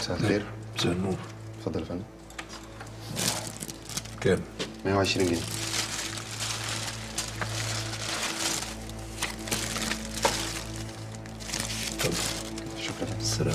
مساء الخير مساء النور اتفضل يا فندم كام 120 جنيه شكرا السلام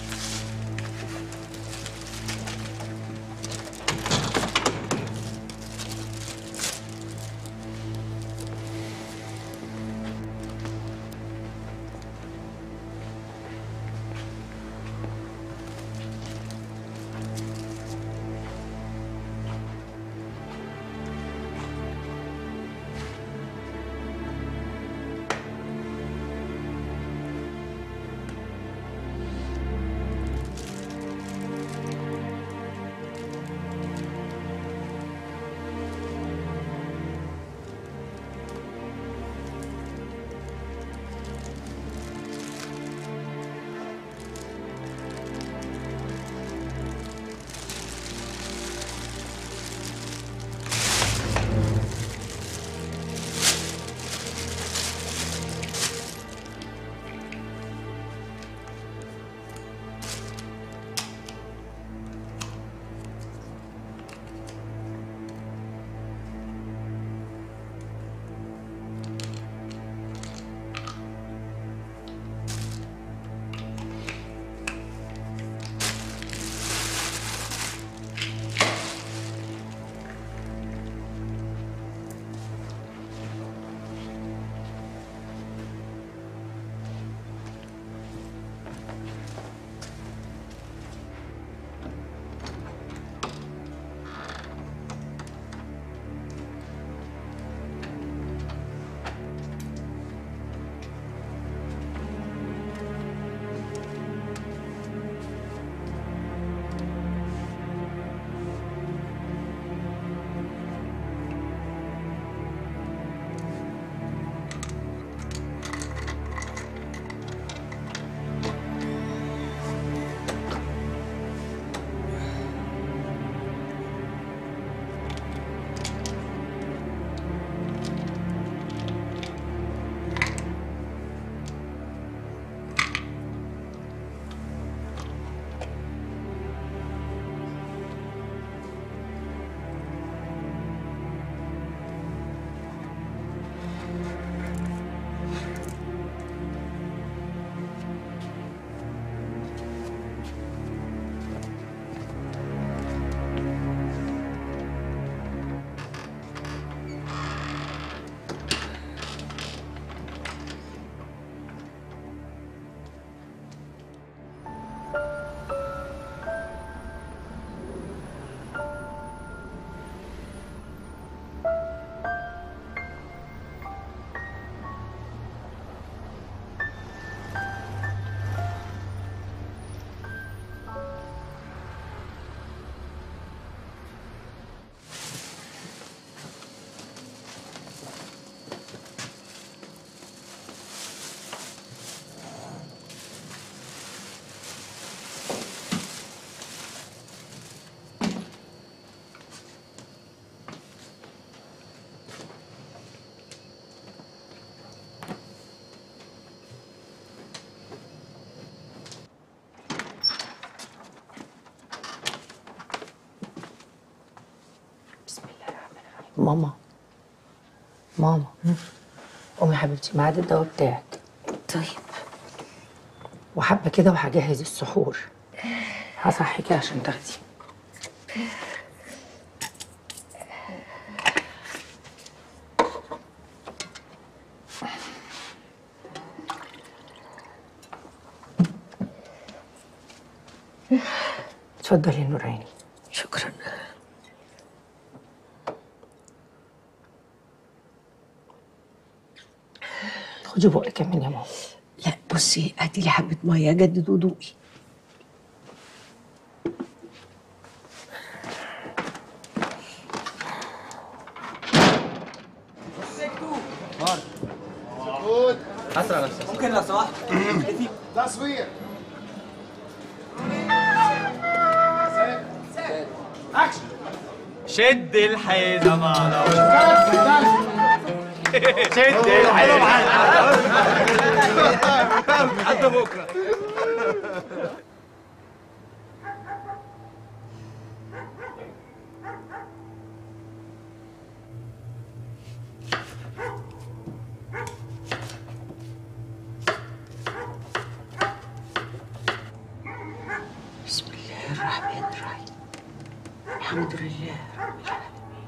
ماما ماما قومي يا حبيبتي ميعاد الدواء بتاعك طيب وحبه كده وهجهز السحور هصحيكي عشان تاخدي اتفضلي يا نور عيني شكرا خدي بقى كمان يا ماما لا بصي هاتي لي حبه ميه اجدد وضوئي اسرع نفسك ممكن لو سمحت تصوير شد الحزام على شد الحزام حتى بكره الحمد لله رب العالمين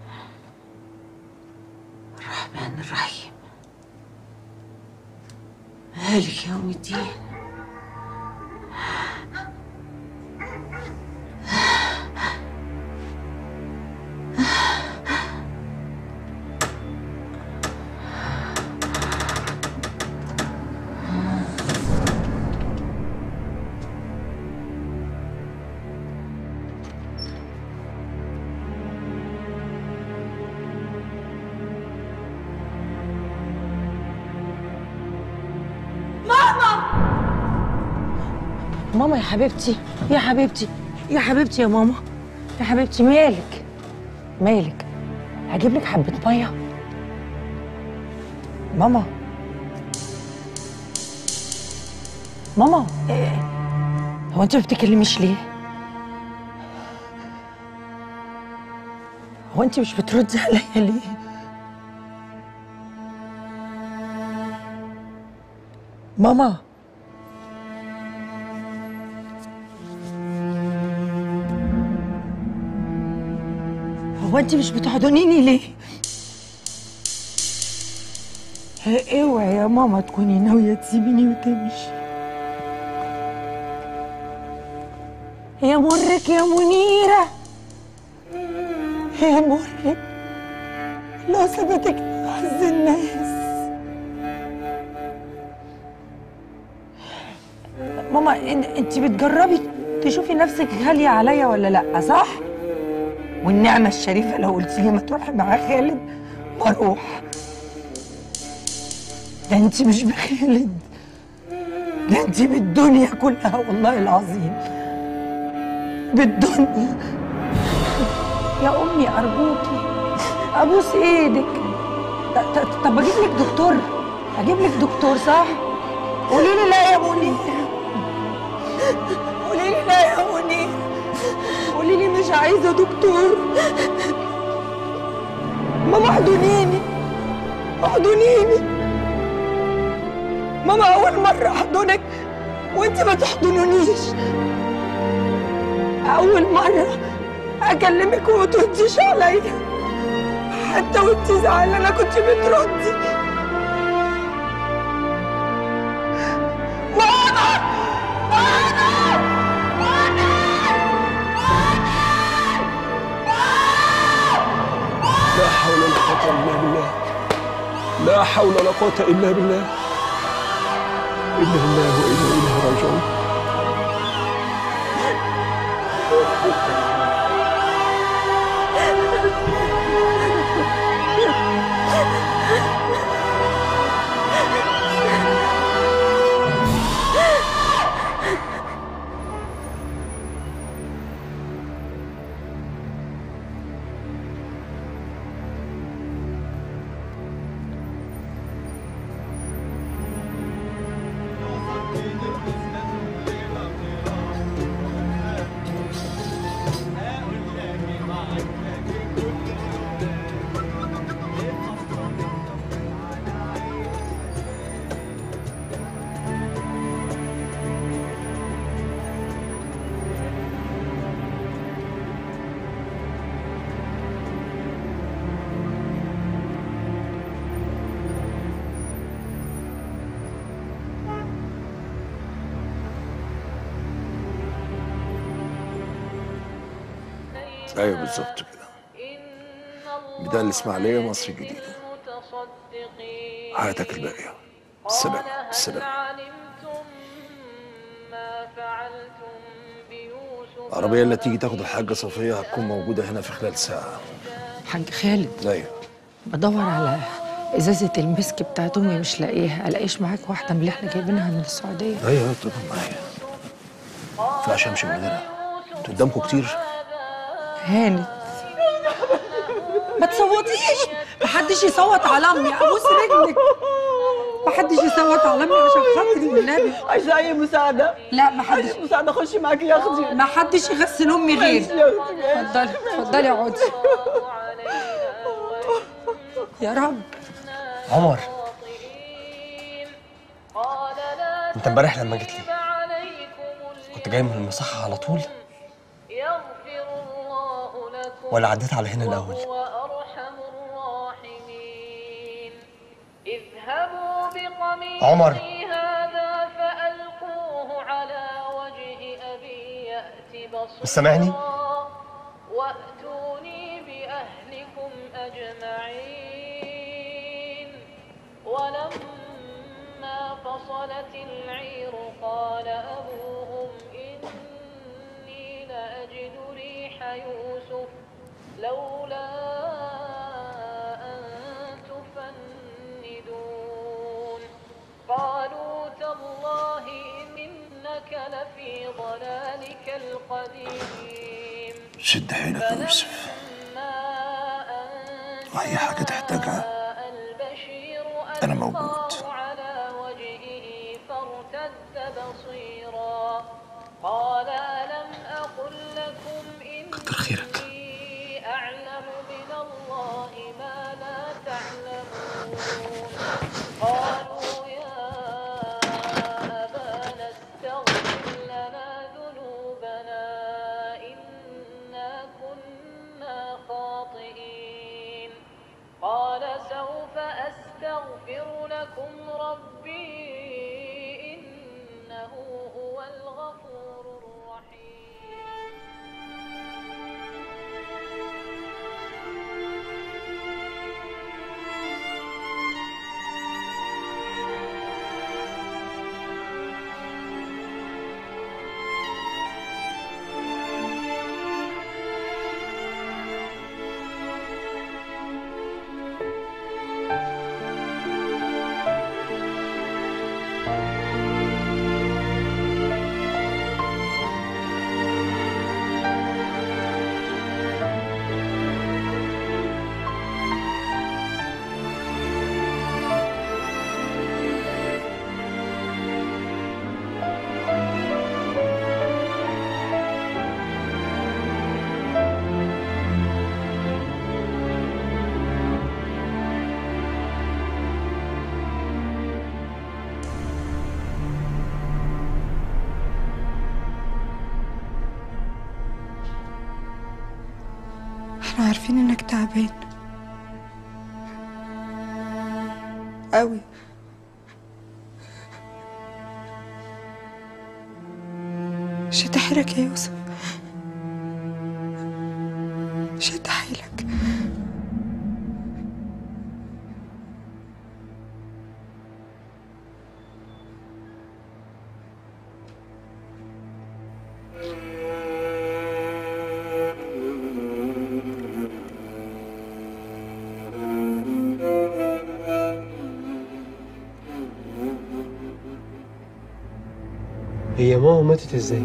الرحمن الرحيم مالك يوم الدين ماما يا حبيبتي يا حبيبتي يا حبيبتي يا ماما يا حبيبتي مالك مالك هجيب لك حبة مية ماما ماما إيه؟ هو انت ما بتكلميش ليه؟ هو انت مش بتردي عليا ليه؟ ماما هو انت مش بتحضنيني ليه؟ ها، اوعي يا ماما تكوني ناوية تسيبيني وتمشي يا مرك يا منيرة يا مرك لو سبتك أعز الناس ماما إن- انت بتجربي تشوفي نفسك غالية عليا ولا لأ صح؟ والنعمة الشريفة لو قلت لي ما تروحي مع خالد بروح ده انت مش بخالد ده انت بالدنيا كلها والله العظيم بالدنيا يا امي ارجوكي ابوس ايدك ط- ط- طب اجيب لك دكتور اجيب لك دكتور صح قولي لي لا يا منير قولي لي لا يا منير قولي لي مش عايزه دكتور ماما احضنيني احضنيني ماما اول مره احضنك وانت ما تحضنونيش اول مره اكلمك وما ترديش عليا حتى وانت زعلانه كنت بتردي ماما لا حول ولا قوة إلا بالله لا حول ولا قوة إلا بالله إنا لله وإنا إليه راجعون أيوه بالظبط كده بداية الإسماعيلية مصر الجديدة حياتك الباقية السلام السلام العربية اللي تيجي تاخد الحاجة صفية هتكون موجودة هنا في خلال ساعة حاج خالد أيوه بدور على ازازه المسك بتاعت امي مش لاقيها الاقيش معاك واحده من اللي احنا جايبينها من السعوديه أيوه طبعا معايا فيهاش أمشي من غيرها انتوا قدامكم كتير هانت ما تصوتيش محدش يصوت على امي ابوس رجلك محدش يصوت على امي عشان خاطري والنبي عايزة أي مساعدة؟ لا محدش عايزة مساعدة أخش معاكي يا أختي محدش يغسل امي غيري اتفضلي اتفضلي اقعدي يا رب عمر انت امبارح لما جيت لي كنت جاي من المصحة على طول يغفر الله ولا عديت على هنا الأول وهو أرحم الراحمين اذهبوا بقميصي عمر. هذا فألقوه على وجه أبي يأت بصيرا مش سامعني؟ وأتوني بأهلكم أجمعين ولما فصلت العير قال أبوهم إني لأجد ريح يوسف لولا أن تفندون قالوا تالله إنك لفي ضلالك القديم شد حيلك يا يوسف وأي حاجة تحتاجها أنا موجود. على وجهه فارتد بصيرا قال ألم أقل لكم كتر خيرك. إني أعلم من الله ما لا تعلمون قالوا يا أبانا استغفر لنا ذنوبنا إنا كنا خاطئين قال سوف أستغفر لكم ربي إنه هو الغفور الرحيم احنا عارفين انك تعبان قوي شد حيلك يا يوسف شد حيلك هي ماما ماتت ازاي؟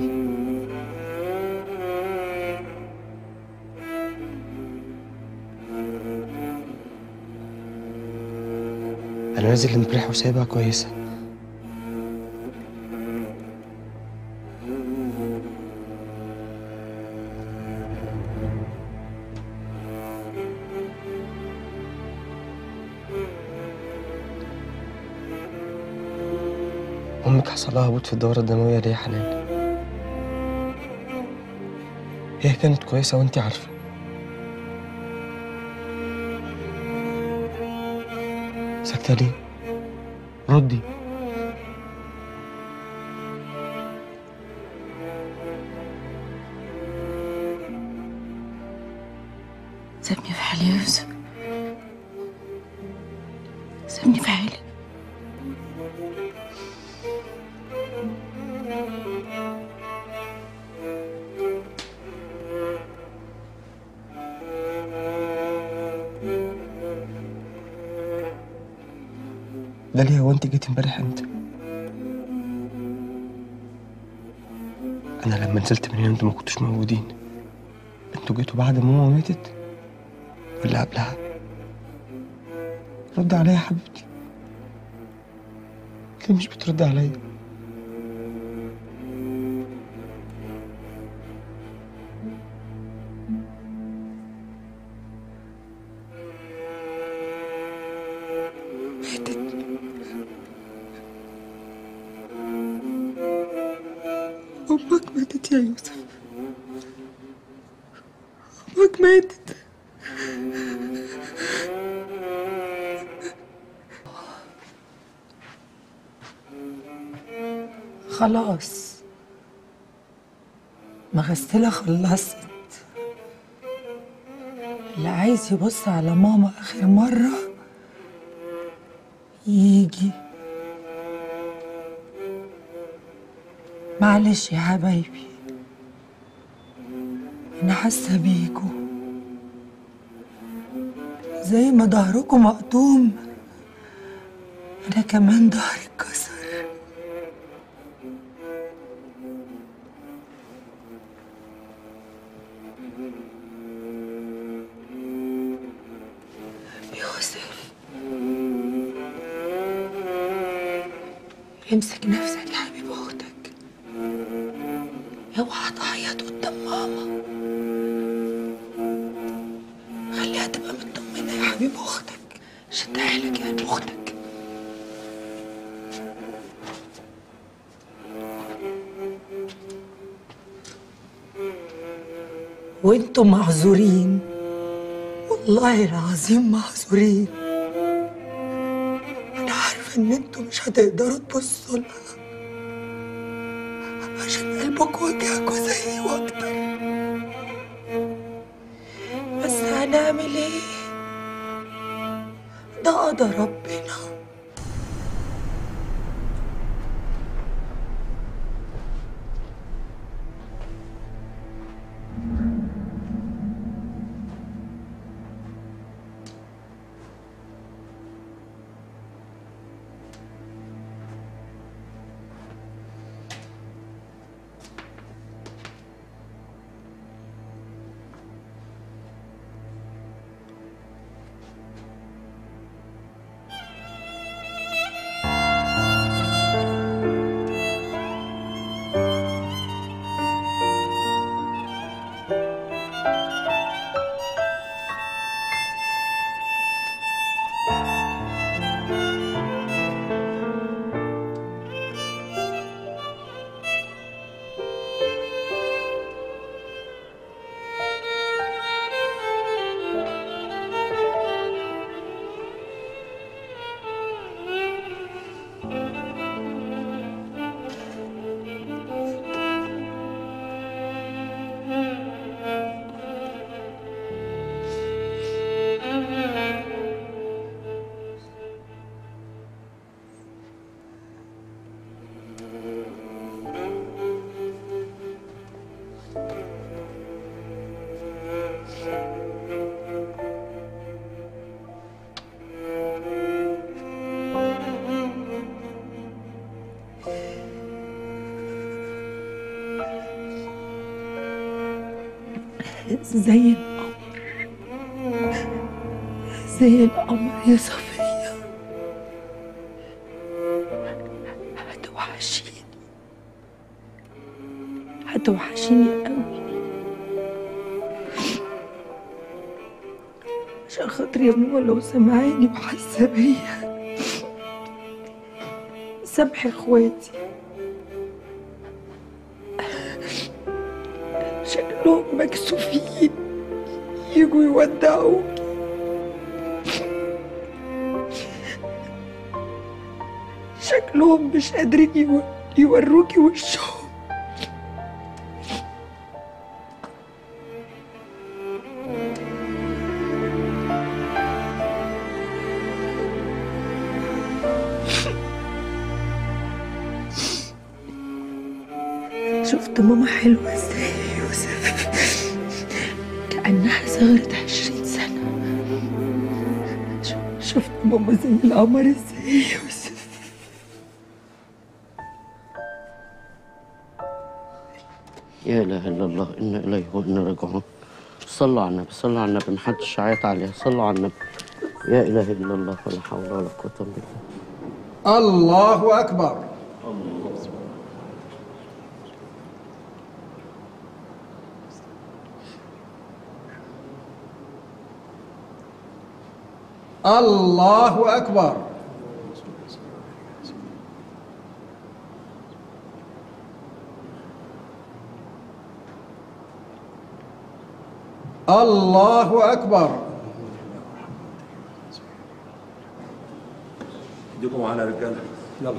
أنا نازل امبارح وسايبها كويسة أمك حصل لها هبوط في الدورة الدموية ليه يا حنان؟ هي كانت كويسة وانتي عارفة ساكتة ليه؟ ردي سيبني في حالي يا يوسف سيبني في حالي ده ليه هو انت جيت امبارح امتى؟ انا لما نزلت من هنا انتوا ما كنتوش موجودين انتوا جيتوا بعد ما ماما ماتت ولا قبلها؟ رد عليا يا حبيبتي ليه مش بترد عليا؟ ماتت أمك ماتت يا يوسف أمك ماتت خلاص مغسلة خلصت اللي عايز يبص على ماما آخر مرة يجي معلش يا حبايبي أنا حاسة بيكوا زي ما ظهركم مقطوم أنا كمان ظهري اتكسر يوسف امسك نفسك يا حبيب اختك اوعى تعيط قدام ماما خليها تبقى مطمنة يا حبيب اختك شد حيلك يا قلب اختك وانتم معذورين والله العظيم معذورين انا عارفه ان انتم مش هتقدروا تبصوا لها عشان قلبكم وجعكوا زيي واكتر بس هنعمل ايه ده قضى ربنا زي القمر زي القمر يا صفية هتوحشيني هتوحشيني قوي عشان خاطر يا ماما لو سمعاني وحاسة بيا سامحي اخواتي شكلهم مكسوفين يجوا يودعوك شكلهم مش قادرين يو- يوروكي وشهم شفت ماما حلوة ازاي يا يوسف كأنها صغرت عشرين سنة ش- شفت ماما زي القمر ازاي يا يوسف يا اله الا الله انا اليه وانا راجعون صلوا على النبي صلوا على النبي محدش عيط عليها صلوا على النبي يا اله الا الله ولا حول ولا قوه الا بالله الله أكبر الله أكبر الله أكبر ايديكم معانا يا رجاله يلا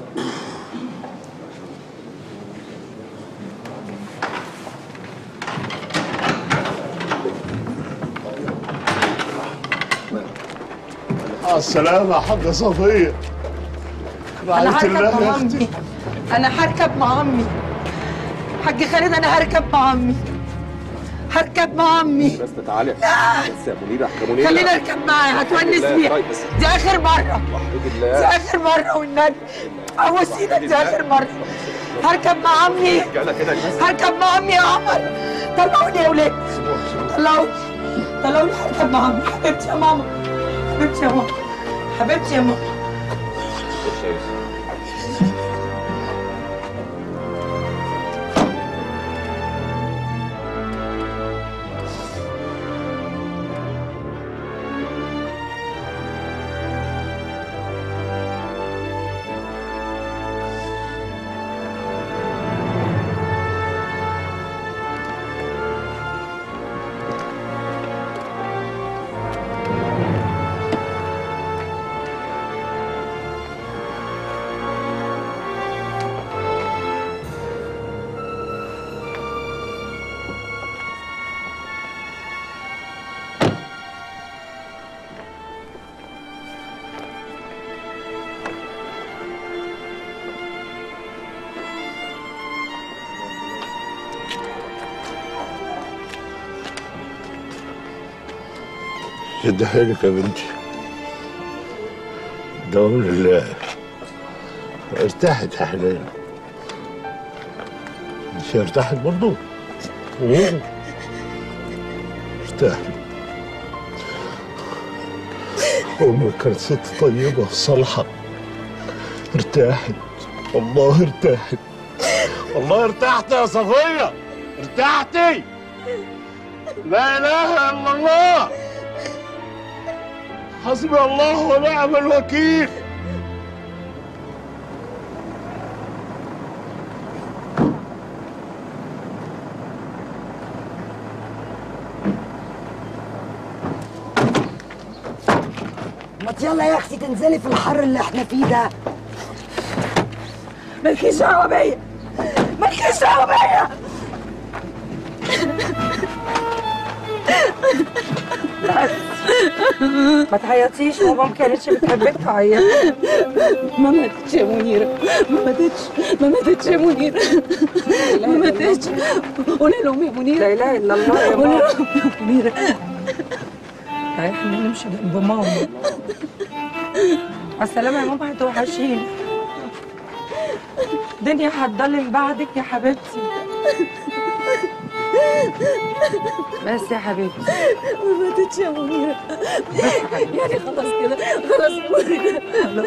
السلامة يا حاجة صفية انا رعاية هركب الله يا مع أختي عمي انا هركب مع عمي حاج خالد انا هركب مع عمي هركب مع عمي بس تعالي لا بس يا منيره يا منيره خليني اركب معاه هتونس بيها طيب بس دي اخر مره وحيد دي الله اخر مره والنبي ابوس ايدك دي اخر مره هركب مع عمي رجاله كده هركب مع عمي يا عمر طلعوني يا ولاد طلعوني طلعوني هركب مع عمي حبيبتي يا ماما حبيبتي يا ماما حبيبتي يا ماما خش يا يوسف شد حيلك يا بنتي دوام لله ارتاحت يا حنان مش ارتاحت برضو مم. ارتاحت أمك كانت ست طيبة وصالحة ارتاحت والله ارتاحت والله ارتحت يا صفية ارتحتي لا إله إلا الله حسبي الله ونعم الوكيل ما يلا يا اختي تنزلي في الحر اللي احنا فيه ده مالكيش دعوه بيا مالكيش دعوه بيا بس ما تعيطيش ماما ما كانتش بتحبك تعيط ما ماتتش يا منيرة ما ماتتش ما ماتتش يا منيرة ما ماتتش قولي لهم يا منيرة لا اله الا الله يا قولي ماما لهم يا منيرة تعالي احنا نمشي جنب ماما على السلامة يا ماما هتوحشيني الدنيا هتضلم بعدك يا حبيبتي بس يا حبيبتي ما ماتتش يا منيرة يعني خلاص كده خلاص منيرة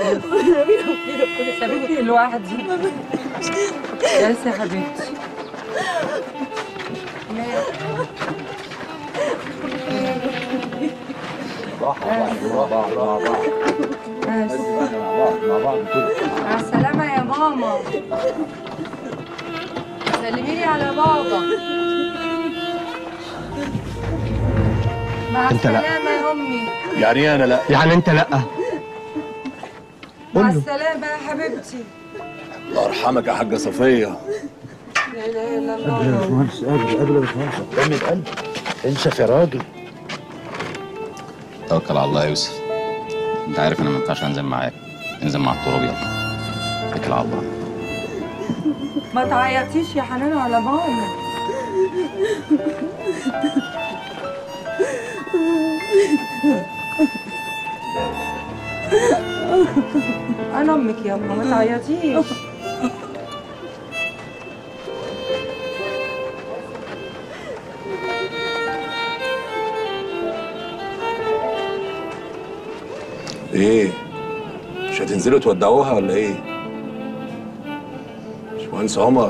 سابتني لوحدي بس يا حبيبتي بس مع السلامة يا ماما سلمي لي على بابا مع أنت لا. السلامة يا أمي يعني إيه أنا لا يعني انت لا مع قول له السلامة يا حبيبتي الله يرحمك يا حاجة صفية لا إله إلا الله قلب قلب انسى يا راجل توكل على الله يا يوسف انت عارف انا ما ينفعش انزل معاك انزل مع التراب يلا اتكل على الله ما تعيطيش يا حنان على ماما انا امك يا امه ما تعيطيش ايه مش هتنزلوا تودعوها ولا ايه باشمهندس عمر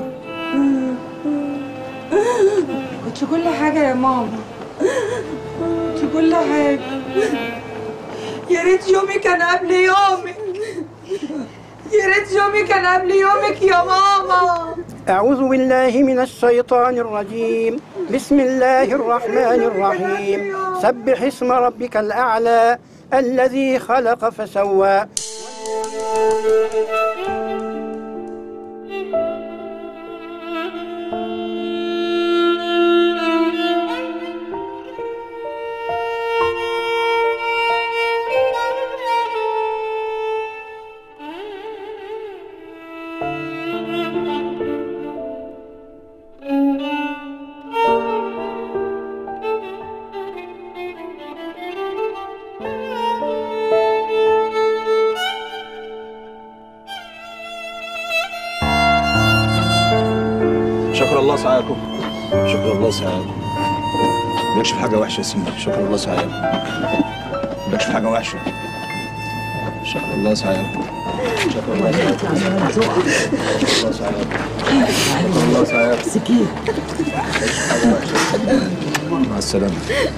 كنت كل حاجه يا ماما كنت كل حاجه يا ريت يومي كان قبل يومك يا ريت يومي كان قبل يومك يا ماما أعوذ بالله من الشيطان الرجيم بسم الله الرحمن الرحيم سبح اسم ربك الأعلى الذي خلق فسوى شكر الله سعيكم شكر الله سعيكم مالكش في حاجة وحشة يا سيدي شكر الله سعيكم مالكش في حاجة وحشة شكر الله سعيكم شكر الله سعيكم شكر الله سعيكم شكر الله سعيكم سكين مع السلامة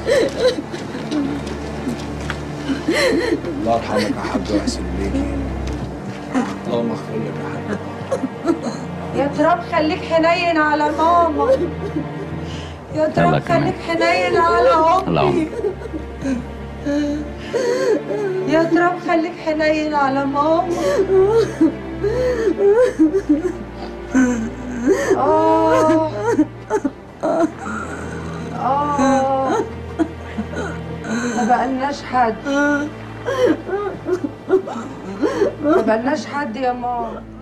الله يرحمك يا حاج ويحسن إليكي اللهم اغفر لك يا حاج يا تراب خليك حنين على ماما يا تراب كمان. خليك حنين على يلا امي يا تراب خليك حنين على ماما آه آه ما بقالناش حد ما بقالناش حد يا ماما